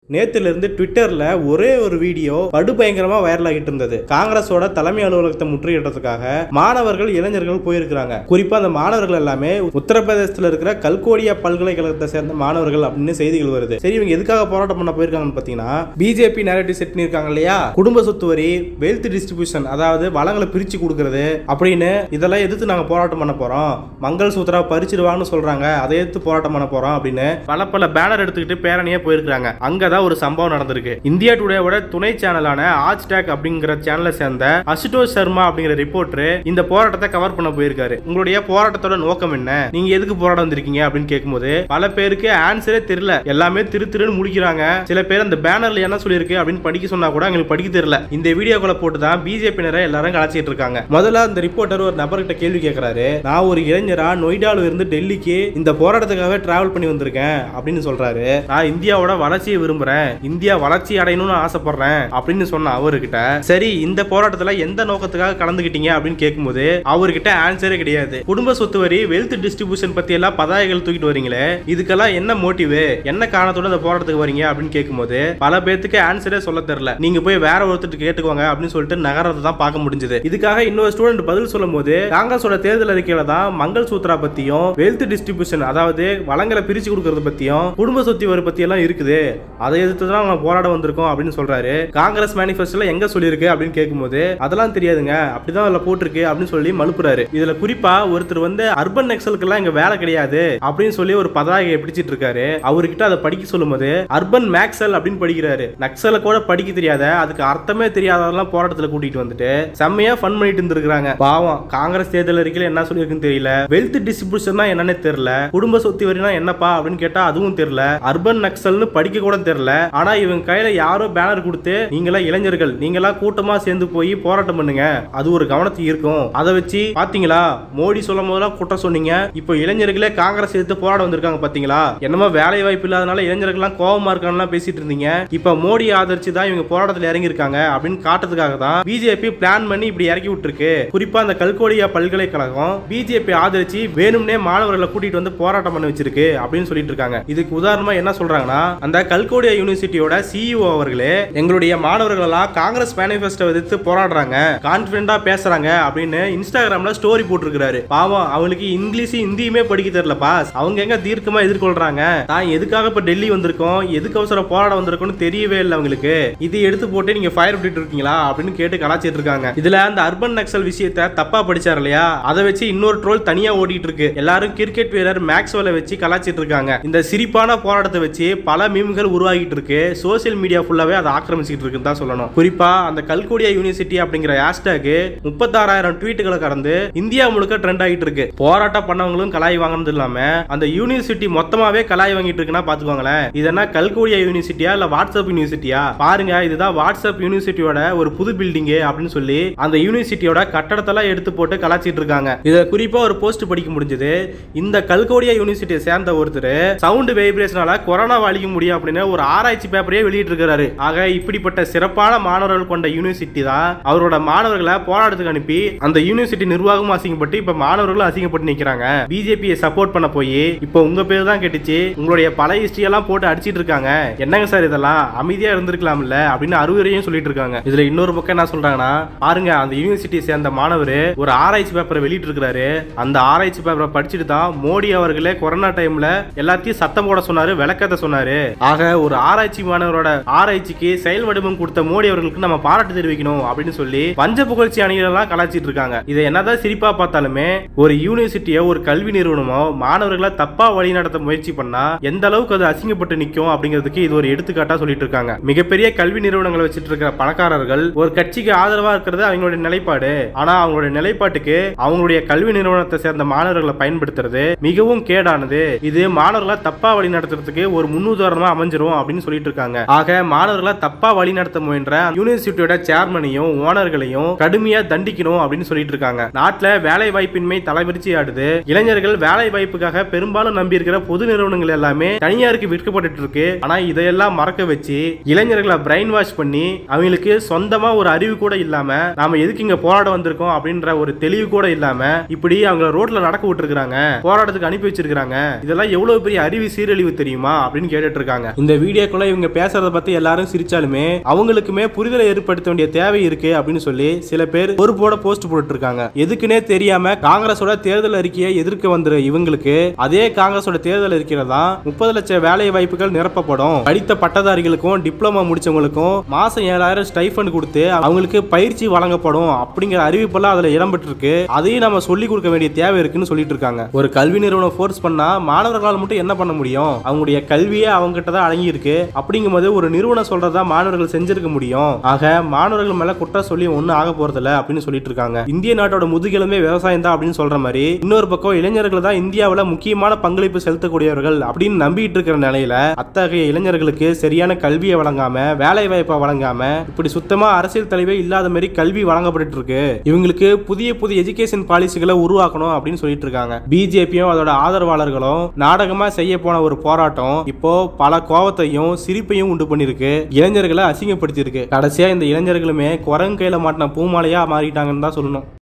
நேத்துல இருந்து ட்விட்டர்ல ஒரே ஒரு வீடியோ படுபயங்கரமா வைரல் ஆகிட்டு இருந்தது காங்கிரஸோட தலைமை அலுவலகத்தை முற்றுகையிடுறதுக்காக மாணவர்கள் இளைஞர்கள் போயிருக்கிறாங்க குறிப்பா அந்த மாணவர்கள் எல்லாமே உத்தரப்பிரதேசத்துல இருக்கிற கல்கோடியா பல்கலைக்கழகத்தை சேர்ந்த மாணவர்கள் அப்படின்னு செய்திகள் வருது சரி இவங்க எதுக்காக போராட்டம் பண்ண போயிருக்காங்கன்னு பாத்தீங்கன்னா பிஜேபி நேரட்டிவ் செட் பண்ணிருக்காங்க இல்லையா குடும்ப சொத்து வரி வெல்த் டிஸ்ட்ரிபியூஷன் அதாவது வளங்களை பிரிச்சு கொடுக்கறது அப்படின்னு இதெல்லாம் எதிர்த்து நாங்க போராட்டம் பண்ண போறோம் மங்கள் சூத்ரா பறிச்சிடுவான்னு சொல்றாங்க அதை எதிர்த்து போராட்டம் பண்ண போறோம் அப்படின்னு பல பல பேனர் எடுத்துக்கிட்டு பேரணியே போயிருக்காங்க அங்கதான் ஒரு சம்பவம் நடந்திருக்கு இந்தியா டுடேவோட துணை சேனலான ஆஜ் டேக் அப்படிங்கிற சேனலை சேர்ந்த அசுதோஷ் சர்மா அப்படிங்கிற ரிப்போர்ட்டர் இந்த போராட்டத்தை கவர் பண்ண போயிருக்காரு உங்களுடைய போராட்டத்தோட நோக்கம் என்ன நீங்க எதுக்கு போராட்டம் வந்திருக்கீங்க அப்படின்னு கேட்கும்போது பல பேருக்கு ஆன்சரே தெரியல எல்லாமே திரு திருன்னு முடிக்கிறாங்க சில பேர் அந்த பேனர்ல என்ன சொல்லியிருக்கு அப்படின்னு படிக்க சொன்னா கூட எங்களுக்கு படிக்க தெரியல இந்த வீடியோக்குள்ள போட்டு தான் பிஜேபியினரை எல்லாரும் கலாச்சிட்டு இருக்காங்க முதல்ல அந்த ரிப்போர்ட்டர் ஒரு நபர்கிட்ட கேள்வி கேட்கிறாரு நான் ஒரு இளைஞரா நொய்டால இருந்து டெல்லிக்கு இந்த போராட்டத்துக்காக டிராவல் பண்ணி வந்திருக்கேன் அப்படின்னு சொல்றாரு நான் இந்தியாவோட வளர்ச்சியை விரும்புறேன் இந்தியா வளர்ச்சி அடையணும்னு ஆசைப்படுறேன் அப்படின்னு சொன்ன அவர்கிட்ட சரி இந்த போராட்டத்துல எந்த நோக்கத்துக்காக கலந்துக்கிட்டீங்க அப்படின்னு கேட்கும்போது அவர்கிட்ட ஆன்சரே கிடையாது குடும்ப சொத்து வரி வெல்த் டிஸ்ட்ரிபியூஷன் பத்தி எல்லாம் பதாகைகள் தூக்கிட்டு வரீங்களே இதுக்கெல்லாம் என்ன மோட்டிவ் என்ன காரணத்தோட இந்த போராட்டத்துக்கு வரீங்க அப்படின்னு கேட்கும்போது பல பேத்துக்கு ஆன்சரே சொல்ல தெரியல நீங்க போய் வேற ஒருத்தர் கேட்டுக்கோங்க அப்படின்னு சொல்லிட்டு நகரத்தை தான் பார்க்க முடிஞ்சது இதுக்காக இன்னொரு ஸ்டூடெண்ட் பதில் சொல்லும் போது காங்கிரஸோட தேர்தல் அறிக்கையில தான் மங்கள் சூத்ரா பத்தியும் வெல்த் டிஸ்ட்ரிபியூஷன் அதாவது வளங்களை பிரிச்சு கொடுக்கறது பத்தியும் குடும்ப சொத்து வரி பத்தி எல்லாம் இருக்குது அதை எதிர்த்து தான் நாங்க போராட வந்திருக்கோம் அப்படின்னு சொல்றாரு காங்கிரஸ் மேனிஃபெஸ்டோல எங்க சொல்லியிருக்கு அப்படின்னு கேட்கும்போது அதெல்லாம் தெரியாதுங்க அப்படிதான் அதுல போட்டிருக்கு அப்படின்னு சொல்லி மலுப்புறாரு இதுல குறிப்பா ஒருத்தர் வந்து அர்பன் நக்சலுக்கெல்லாம் இங்க வேலை கிடையாது அப்படின்னு சொல்லி ஒரு பதாகையை பிடிச்சிட்டு இருக்காரு அவர்கிட்ட அதை படிக்க சொல்லும்போது அர்பன் மேக்சல் அப்படின்னு படிக்கிறாரு நக்சலை கூட படிக்க தெரியாத அதுக்கு அர்த்தமே தெரியாததெல்லாம் போராட்டத்துல கூட்டிட்டு வந்துட்டு செம்மையா ஃபன் பண்ணிட்டு இருந்திருக்காங்க பாவம் காங்கிரஸ் தேர்தல் அறிக்கையில என்ன சொல்லியிருக்குன்னு தெரியல வெல்த் டிஸ்ட்ரிபியூஷன் என்னன்னே தெரியல குடும்ப சொத்து வரினா என்னப்பா அப்படின்னு கேட்டா அதுவும் தெரியல அர்பன் நக்சல்னு படிக்க கூட தெரியல ஆனா இவங்க கையில யாரோ பேனர் கொடுத்து நீங்களா இளைஞர்கள் நீங்களா கூட்டமா சேர்ந்து போய் போராட்டம் பண்ணுங்க அது ஒரு கவனத்துக்கு இருக்கும் அதை வச்சு பாத்தீங்களா மோடி சொல்லும் போதெல்லாம் குற்றம் சொன்னீங்க இப்போ இளைஞர்களே காங்கிரஸ் எடுத்து போராட வந்திருக்காங்க பாத்தீங்களா என்னமோ வேலை வாய்ப்பு இல்லாதனால இளைஞர்கள்லாம் கோபமா இருக்கான்னு பேசிட்டு இருந்தீங்க இப்ப மோடி ஆதரிச்சு தான் இவங்க போராட்டத்தில் இறங்கி இருக்காங்க அப்படின்னு காட்டுறதுக்காக தான் பிஜேபி பிளான் பண்ணி இப்படி இறக்கி விட்டுருக்கு குறிப்பா அந்த கல்கோடியா பல்கலைக்கழகம் பிஜேபி ஆதரிச்சு வேணும்னே மாணவர்களை கூட்டிட்டு வந்து போராட்டம் பண்ண வச்சிருக்கு அப்படின்னு சொல்லிட்டு இருக்காங்க இதுக்கு உதாரணமா என்ன சொல்றாங்கன்னா அந்த கல்கோடியா யூனிவர்சிட்டியோட சிஇஓ அவர்களே எங்களுடைய மாணவர்கள் எல்லாம் காங்கிரஸ் மேனிஃபெஸ்டோ எதிர்த்து போராடுறாங்க கான்பிடண்டா பேசுறாங்க அப்படின்னு இன்ஸ்டாகிராம்ல ஸ்டோரி போட்டிருக்காரு பாவம் அவங்களுக்கு இங்கிலீஷ் ஹிந்தியுமே படிக்க தெரியலப்பா அவங்க எங்க தீர்க்கமா எதிர்கொள்றாங்க தான் எதுக்காக இப்ப டெல்லி வந்திருக்கோம் எதுக்கு அவசரம் போராட வந்திருக்கோம்னு தெரியவே இல்லை அவங்களுக்கு இது எடுத்து போட்டு நீங்க ஃபயர் விட்டுட்டு இருக்கீங்களா அப்படின்னு கேட்டு கலாச்சிட்டு இருக்காங்க இதுல அந்த அர்பன் நக்சல் விஷயத்த தப்பா படிச்சார் இல்லையா அதை வச்சு இன்னொரு ட்ரோல் தனியா ஓடிட்டு இருக்கு எல்லாரும் கிரிக்கெட் வீரர் மேக்ஸ்வெல்ல வச்சு கலாச்சிட்டு இருக்காங்க இந்த சிரிப்பான போராட்டத்தை வச்சு பல மீம்கள் உருவாகிட்டு இருக்கு சோசியல் மீடியா ஃபுல்லாவே அதை ஆக்கிரமிச்சிட்டு இருக்குன்னு தான் சொல்லணும் குறிப்பா அந்த கல்கோடியா யூனிவர்சிட்டி அப்படிங்கிற ஹேஷ்டேக் முப்பத்தாறாயிரம் ட்வீட்டுகளை கடந்து இந்தியா முழுக்க ட்ரெண்ட் ஆகிட்டு இருக்கு போராட்டம் பண்ணவங்களும் கலாய் வாங்கினது இல்லாம அந்த யூனிவர்சிட்டி மொத்தமாவே கலாய் வாங்கிட்டு இருக்குன்னா பாத்துக்கோங்களேன் இதெல்லாம் கல்கோடியா யூனிவர்சிட்டியா இல்ல வாட்ஸ்அப் யூனிவர்சிட்டியா பாருங்க இதுதான் வாட்ஸ்அப் யூனிவர்சிட்டியோட ஒரு புது பில்டிங் அப்படின்னு சொல்லி அந்த யூனிவர்சிட்டியோட கட்டடத்தெல்லாம் எடுத்து போட்டு கலாச்சிட்டு இருக்காங்க இத குறிப்பா ஒரு போஸ்ட் படிக்க முடிஞ்சது இந்த கல்கோடியா யூனிவர்சிட்டியை சேர்ந்த ஒருத்தர் சவுண்ட் வைப்ரேஷனால கொரோனா அழிக்க முடியும் அப்படின்னு ஒரு ஆராய்ச்சி பேப்பரையே வெளியிட்டு இருக்காரு ஆக இப்படிப்பட்ட சிறப்பான மாணவர்கள் கொண்ட யூனிவர்சிட்டி தான் அவரோட மாணவர்களை போராட்டத்துக்கு அனுப்பி அந்த யூனிவர்சிட்டி நிர்வாகமும் அசிங்கப்பட்டு இப்ப மாணவர்களும் அசிங்கப்பட்டு நிக்கிறாங்க பிஜேபியை சப்போர்ட் பண்ண போய் இப்போ உங்க பேர் தான் கேட்டுச்சு உங்களுடைய பல ஹிஸ்டரி எல்லாம் போட்டு அடிச்சிட்டு இருக்காங்க என்னங்க சார் இதெல்லாம் அமைதியா இருந்திருக்கலாம்ல அப்படின்னு அறிவுரையும் சொல்லிட்டு இருக்காங்க இதுல இன்னொரு பக்கம் என்ன சொல்றாங்கன்னா பாருங்க அந்த யூனிவர்சிட்டியை சேர்ந்த மாணவர் ஒரு ஆராய்ச்சி பேப்பரை வெளியிட்டு இருக்காரு அந்த ஆராய்ச்சி பேப்பரை படிச்சுட்டு தான் மோடி அவர்களே கொரோனா டைம்ல எல்லாத்தையும் சத்தம் போட சொன்னாரு விளக்கத்தை சொன்னாரு ஆக ஒரு ஆராய்ச்சி மாணவரோட ஆராய்ச்சிக்கு செயல் வடிவம் கொடுத்த மோடி அவர்களுக்கு நம்ம பாராட்டு தெரிவிக்கணும் அப்படின்னு சொல்லி பஞ்ச புகழ்ச்சி அணிகள் எல்லாம் கலாச்சிட்டு இருக்காங்க இதை என்னதான் சிரிப்பா பார்த்தாலுமே ஒரு யூனிவர்சிட்டியோ ஒரு கல்வி நிறுவனமோ மாணவர்களை தப்பா வழி நடத்த முயற்சி பண்ணா எந்த அளவுக்கு அது அசிங்கப்பட்டு நிக்கும் அப்படிங்கிறதுக்கு இது ஒரு எடுத்துக்காட்டா சொல்லிட்டு இருக்காங்க மிகப்பெரிய கல்வி நிறுவனங்களை வச்சிட்டு இருக்கிற பணக்காரர்கள் ஒரு கட்சிக்கு ஆதரவா இருக்கிறது அவங்களுடைய நிலைப்பாடு ஆனா அவங்களுடைய நிலைப்பாட்டுக்கு அவங்களுடைய கல்வி நிறுவனத்தை சேர்ந்த மாணவர்களை பயன்படுத்துறது மிகவும் கேடானது இது மாணவர்களை தப்பா வழி நடத்துறதுக்கு ஒரு முன்னுதாரணமா அமைஞ்சிரும் அப்படின்னு சொல்லிட்டு இருக்காங்க ஆக மாணவர்களை தப்பா வழி நடத்த முயன்ற யூனிவர்சிட்டியோட சேர்மனையும் ஓனர்களையும் கடுமையா தண்டிக்கணும் அப்படின்னு சொல்லிட்டு இருக்காங்க நாட்டுல வேலை வாய்ப்பின்மை தலைவிரிச்சி ஆடுது இளைஞர்கள் வேலை வாய்ப்புக்காக பெரும்பாலும் நம்பி இருக்கிற பொது நிறுவனங்கள் எல்லாமே தனியாருக்கு விற்கப்பட்டு இருக்கு ஆனா இதையெல்லாம் மறக்க வச்சு இளைஞர்களை பிரெயின் வாஷ் பண்ணி அவங்களுக்கு சொந்தமா ஒரு அறிவு கூட இல்லாம நாம எதுக்கு இங்க போராட வந்திருக்கோம் அப்படின்ற ஒரு தெளிவு கூட இல்லாம இப்படி அவங்க ரோட்ல நடக்க விட்டுருக்காங்க போராட்டத்துக்கு அனுப்பி வச்சிருக்காங்க இதெல்லாம் எவ்வளவு பெரிய அறிவு சீரழிவு தெரியுமா அப்படின்னு கேட்டுட்டு இருக்காங்க இந்த வீடியோ வீடியோக்குள்ள இவங்க பேசுறத பத்தி எல்லாரும் சிரிச்சாலுமே அவங்களுக்குமே புரிதலை ஏற்படுத்த வேண்டிய தேவை இருக்கு அப்படின்னு சொல்லி சில பேர் பொறுப்போட போஸ்ட் போட்டு இருக்காங்க எதுக்குன்னே தெரியாம காங்கிரஸோட தேர்தல் அறிக்கையை எதிர்க்க வந்துற இவங்களுக்கு அதே காங்கிரஸோட தேர்தல் அறிக்கையில தான் முப்பது லட்சம் வேலை வாய்ப்புகள் நிரப்பப்படும் படித்த பட்டதாரிகளுக்கும் டிப்ளமா முடிச்சவங்களுக்கும் மாசம் ஏழாயிரம் ஸ்டைஃபண்ட் கொடுத்து அவங்களுக்கு பயிற்சி வழங்கப்படும் அப்படிங்கிற அறிவிப்பெல்லாம் அதுல இடம்பெற்றிருக்கு அதையும் நம்ம சொல்லி கொடுக்க வேண்டிய தேவை இருக்குன்னு சொல்லிட்டு இருக்காங்க ஒரு கல்வி நிறுவனம் ஃபோர்ஸ் பண்ணா மாணவர்களால் மட்டும் என்ன பண்ண முடியும் அவங்களுடைய கல்வியே அவங்க கிட்ட தான் அடங்கி இருக்கு அப்படிங்கும்போது ஒரு நிறுவனம் சொல்றதா மாணவர்கள் செஞ்சிருக்க முடியும் ஆக மாணவர்கள் மேல குற்றம் சொல்லி ஒன்னும் ஆக போறதில்ல அப்படின்னு சொல்லிட்டு இருக்காங்க இந்திய நாட்டோட முதுகெலும்பே விவசாயம் தான் அப்படின்னு சொல்ற மாதிரி இன்னொரு பக்கம் இளைஞர்கள் தான் இந்தியாவுல முக்கியமான பங்களிப்பு செலுத்தக்கூடியவர்கள் அப்படின்னு நம்பிட்டு இருக்கிற நிலையில அத்தகைய இளைஞர்களுக்கு சரியான கல்வியை வழங்காம வேலை வாய்ப்பை வழங்காம இப்படி சுத்தமா அரசியல் தலைவே இல்லாத மாதிரி கல்வி வழங்கப்பட்டு இருக்கு இவங்களுக்கு புதிய புதிய எஜுகேஷன் பாலிசிகளை உருவாக்கணும் அப்படின்னு சொல்லிட்டு இருக்காங்க பிஜேபியும் அதோட ஆதரவாளர்களும் நாடகமா செய்ய போன ஒரு போராட்டம் இப்போ பல கோவத்தையும் சிரிப்பையும் உண்டு பண்ணிருக்கு இளைஞர்களை அசிங்கப்படுத்தியிருக்கு கடைசியா இந்த இளைஞர்களுமே குரங்கு கையில மாட்டின பூமாலையா மாறிட்டாங்கன்னு தான் சொல்லணும்